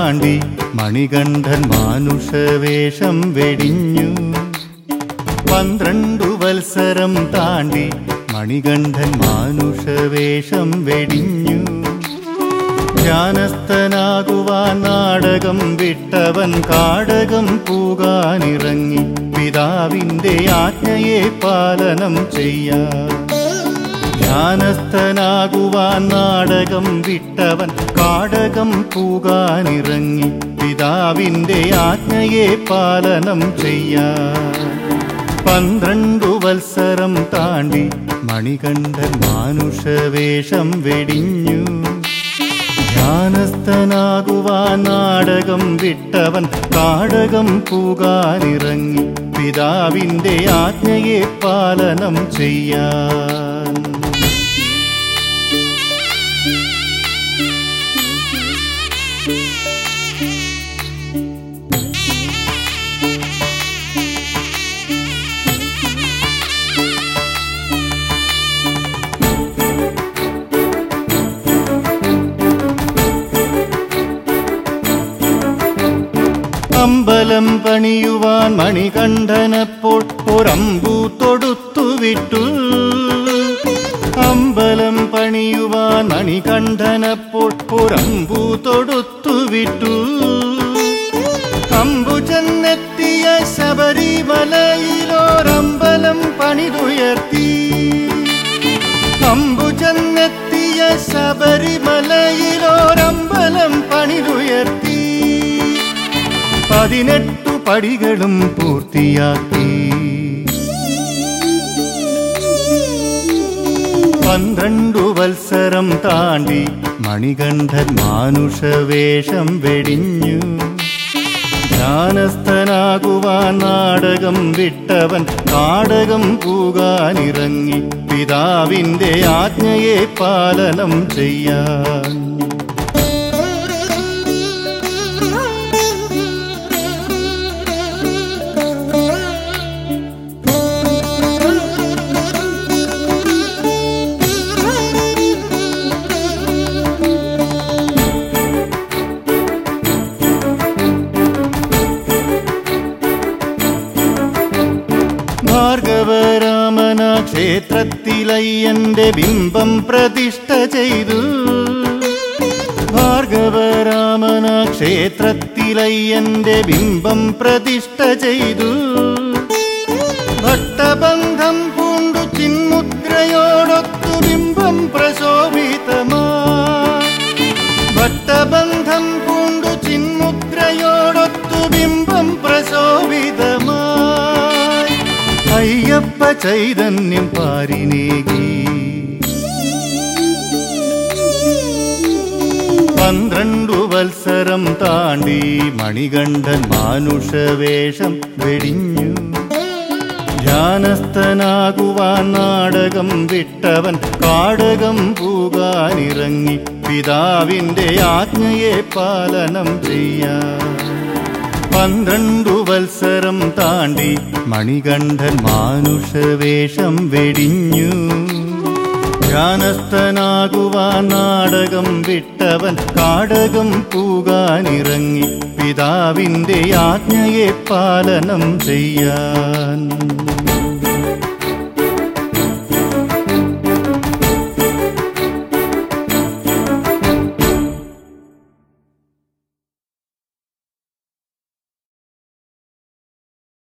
താണ്ടി മണികണ്ഠൻ മാനുഷവേഷം വെടിഞ്ഞു പന്ത്രണ്ടു വത്സരം താണ്ടി മണികണ്ഠൻ മാനുഷവേഷം വെടിഞ്ഞു ധ്യാനസ്ഥനാകുവാൻ നാടകം വിട്ടവൻ കാടകം പൂകാനിറങ്ങി പിതാവിന്റെ ആജ്ഞയെ പാലനം ചെയ്യാൻ ധ്യാനസ്ഥനാകുവാൻ നാടകം വിട്ടവൻ കാടകം പൂകാനിറങ്ങി പിതാവിന്റെ ആജ്ഞയെ പാലനം ചെയ്യാൻ പന്ത്രണ്ടു വത്സരം താണ്ടി മണികണ്ഠൻ മാനുഷവേഷം വെടിഞ്ഞു ധ്യാനസ്ഥനാകുവാൻ നാടകം വിട്ടവൻ കാടകം പൂകാനിറങ്ങി പിതാവിന്റെ ആജ്ഞയെ പാലനം ചെയ്യാൻ അമ്പലം പണിയുവാൻ മണികണ്ഠനപ്പോൾ ഒരമ്പു തൊടുത്തു വിട്ടു അമ്പലം പണിയുവാൻ മണികണ്ഠനപ്പോൾ ഒരമ്പു തൊടുത്തു വിട്ടു അമ്പു ചെന്നെത്തിയ ശബരിമലയിലോരമ്പലം പണിതുയർത്തി അമ്പു ചെന്നെത്തിയ ശബരിമലയിലോരമ്പലം പണിതുയർത്തി പതിനെട്ടു പടികളും പൂർത്തിയാക്കി പന്ത്രണ്ടു വത്സരം താണ്ടി മണികണ്ഠൻ മാനുഷവേഷം വെടിഞ്ഞു ധ്യാനസ്ഥനാകുവാൻ നാടകം വിട്ടവൻ നാടകം പൂകാനിറങ്ങി പിതാവിന്റെ ആജ്ഞയെ പാലനം ചെയ്യാൻ ഭാർഗവരാമന ക്ഷേത്രത്തിലയ്യന്റെ ബിംബം പ്രതിഷ്ഠ ചെയ്തു ഭാർഗവരാമന ക്ഷേത്രത്തിലയ്യന്റെ ബിംബം പ്രതിഷ്ഠ ചെയ്തു ഭട്ടബന്ധം പൂണ്ടു ചിന്മുദ്രയോടൊത്തു ബിംബം പ്രശോഭിതമാ ഭട്ടബന്ധം പൂണ്ടു ചിന്മുദ്രയോടൊത്തു ബിംബം പ്രശോഭിതമായി അയ്യപ്പ ചൈതന്യം പാരിനേകി പന്ത്രണ്ടു വത്സരം താണ്ടി മണികണ്ഠൻ മാനുഷവേഷം വെടിഞ്ഞു ധ്യാനസ്ഥനാകുവാൻ നാടകം വിട്ടവൻ കാടകം പൂകാനിറങ്ങി പിതാവിന്റെ ആജ്ഞയെ പാലനം ചെയ്യാൻ പന്ത്രണ്ടു വത്സരം താണ്ടി മണികണ്ഠൻ മാനുഷവേഷം വെടിഞ്ഞു ധ്യാനസ്ഥനാകുവാൻ നാടകം വിട്ടവൻ കാടകം പൂകാനിറങ്ങി പിതാവിന്റെ ആജ്ഞയെ പാലനം ചെയ്യാൻ